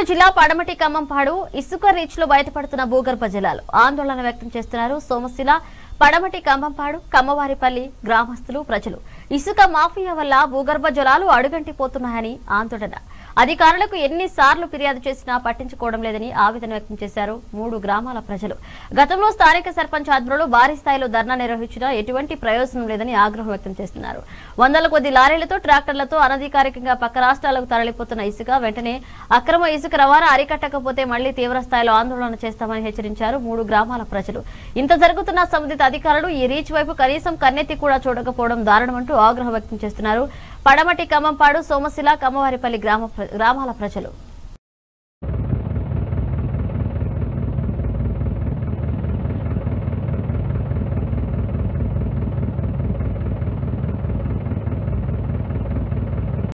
జిల్లా పడమటి ఖమ్మంపాడు ఇసుక రీచ్ లో బయటపడుతున్న భూగర్భ జలాలు ఆందోళన వ్యక్తం చేస్తున్నారు సోమశిల పడమటి కంబంపాడు కమ్మవారిపల్లి గ్రామస్తులు ప్రజలు ఇసుక మాఫియా వల్ల భూగర్భ జలాలు అడుగంటిపోతున్నాయని ఆందోళన అధికారులకు ఎన్నిసార్లు ఫిర్యాదు చేసినా పట్టించుకోవడం లేదని ఆవేదన వ్యక్తం చేశారు మూడు గ్రామాల ప్రజలు గతంలో స్థానిక సర్పంచ్ ఆధ్వర్యంలో భారీ స్థాయిలో ధర్నా నిర్వహించినా ఎటువంటి ప్రయోజనం లేదని ఆగ్రహం వ్యక్తం చేస్తున్నారు వందల కొద్ది లారీలతో ట్రాక్టర్లతో అనధికారికంగా పక్క రాష్ట్రాలకు తరలిపోతున్న ఇసుక వెంటనే అక్రమ ఇసుక రవాణా అరికట్టకపోతే మళ్లీ తీవ్ర స్థాయిలో ఆందోళన చేస్తామని హెచ్చరించారు మూడు గ్రామాల ప్రజలు ఇంత జరుగుతున్న సంబంధిత అధికారులు ఈ రీచ్ వైపు కనీసం కన్నెత్తి కూడా చూడకపోవడం దారుణమంటూ ఆగ్రహం వ్యక్తం చేస్తున్నారు పడమటి ఖమ్మంపాడు సోమశిల కమ్మవారిపల్లి గ్రామ ప్ర- గ్రామాల ప్రజలు